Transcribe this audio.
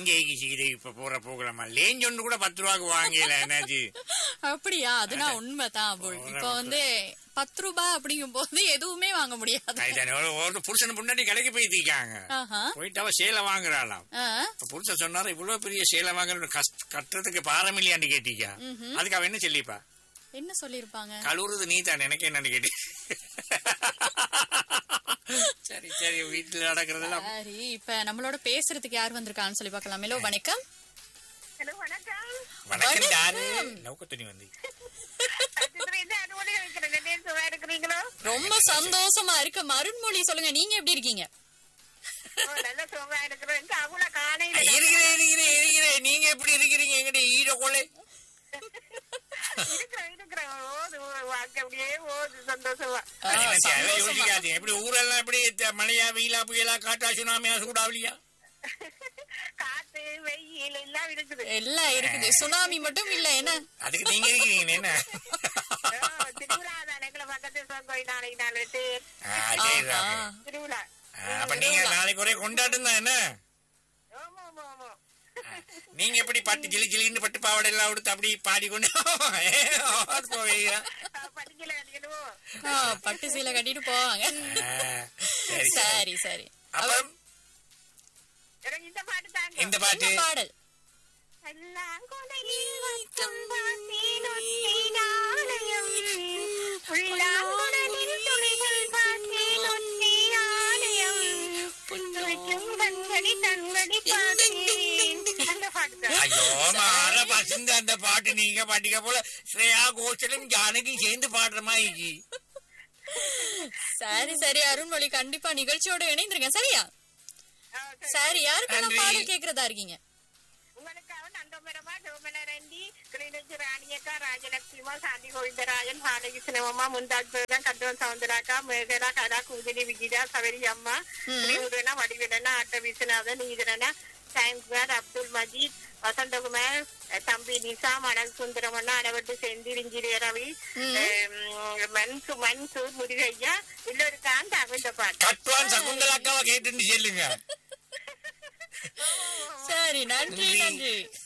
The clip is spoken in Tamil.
எங்க இது இப்ப போற போகலாமா லேஞ்ச் ஒன்று கூட பத்து ரூபாய்க்கு வாங்கல என்னாச்சு அப்படியா அதுனா உண்மைதான் அபுல் இப்ப வந்து பத்து ரூபாய் அப்படிங்கும் போது எதுவுமே வாங்க முடியாது அதுதானே, ஒரு- ஒரு புருஷன் முன்னாடி கடைக்கு போய் தீக்காங்க ஆஹா. போயிட்டு அவ சேலை வாங்குறாளாம் ஆ, இப்ப புருஷன் சொன்னாரு இவ்வளவு பெரிய சேலை வாங்குற கஷ்ட கட்டுறதுக்கு பாரம் இல்லையான்னு கேட்டீங்க அதுக்கு அவ என்ன சொல்லிப்பா என்ன சொல்லிருப்பாங்க கழுவுறது நீ தான் எனக்கு என்னன்னு கேட்டி சரி சரி வீட்டுல நடக்கிறதெல்லாம் சரி இப்ப நம்மளோட பேசுறதுக்கு யார் வந்திருக்கான்னு சொல்லி பார்க்கலாம் ஹலோ வணக்கம் ஹலோ வணக்கம் வணக்கம் யாரு நௌக்க துணி வந்து சித்திரேந்து அனுமதி வைக்கிறேன் என்ன சுகமா இருக்கிறீங்களோ ரொம்ப சந்தோஷமா இருக்கு மருண்மொழி சொல்லுங்க நீங்க எப்படி இருக்கீங்க ஓ, நல்ல சுகமா இருக்கிறோம் எங்க அவள காணையில இருக்கிறேன் இருக்கிறேன் இருக்கிறேன் நீங்க எப்படி இருக்கிறீங்க எங்கிட்ட ஈர கொலை இருக்கிறோம் இருக்கிறோம் ஓது வாழ்க்கை அப்படியே ஓது சந்தோஷமா ஆ, சந்தோஷமா. யோசிக்காதீங்க எப்படி ஊரெல்லாம் எப்படி த- மழையா வெயிலா புயலா காற்றா சுனாமியா சூடாவலியா காத்து வெயில் எல்லாம் இருக்குது எல்லாம் இருக்குது சுனாமி மட்டும் இல்ல என்ன அதுக்கு நீங்க இருக்கிறீங்க என்ன ஓ, திருவிழா தானே எங்களை பக்கத்து கோயில் நாளைக்கு நாலு எட்டு ஆ, சரி, ஆஹா. ராமு. திருவிழா ஆ, அப்ப நீங்க நாளைக்கு ஒரே கொண்டாட்டம் தான் என்ன ஆமா ஆமா ஆமா நீங்க எப்படி பட்டு ஜிலி ஜிலின்னு பட்டு பாவாடை எல்லாம் கொடுத்து அப்படி பாடிக்கொண்டு போவீங்க படிக்கல கட்டிக்கணும் ஆ, பட்டு சீலை கட்டிட்டு போவாங்க சரி சரி சரி சரி அப்புறம் எனக்கு இந்த பாட்டு தாங்க இந்த பாட்டு என்ன பாடல் எல்லாம் கொடையில் வைக்கும் பார்த்தேன் ஒற்றை ஆலயம். புல்லாங்குழலில் துளிகள் பார்த்தேன் ஒற்றை ஆலயம். புத்துரைக்கும் கண்களி தன்வழி பார்த்தேன். அந்த பாட்டு தான். ஐயோ மாற பசங்க அந்த பாட்டு நீங்க பாட்டிக்க போல ஸ்ரேயா கோஷலும் ஜானகியும் சேர்ந்து பாடுற மாதிரி சரி சரி அருண்மொழி கண்டிப்பா நிகழ்ச்சியோட இணைந்திருங்க சரியா ஆ, சரி. சரி யாருக்கெல்லாம் நன்றி. பாடல் கேக்குறதா இருக்கீங்க உங்களுக்காக நந்தோமரமா சோமனரண்டி கிளிநொச்சி ராணியக்கா ராஜலட்சுமா சாந்தி கோவிந்தராஜன் பாலகிருஷ்ணம்மா முந்தாஜ் பேரன் கட்டுவன் சவுந்தராக்கா மேகலா கலா குமுதினி விஜிதா சவரி அம்மா ஸ்ரீமுருகனா வடிவேலனா ஆட்ட விஸ்வநாதன் ஈதரனா சாயம்குமார் அப்துல் மஜீத் வசந்தகுமார் அஹ், தம்பி நிசாம் அனல் சுந்தரமண்ணா அனவட்டு செந்தில் இன்ஜினியர் ரவி அஹ், மன்சு மன்சூர் முருகையா எல்லோருக்கான் தகுந்த பாட்டு கட்டுவான் சகுந்தலாக்காவை கேட்டுன்னு சொல்லுங்க சரி நன்றி நன்றி. நன்றி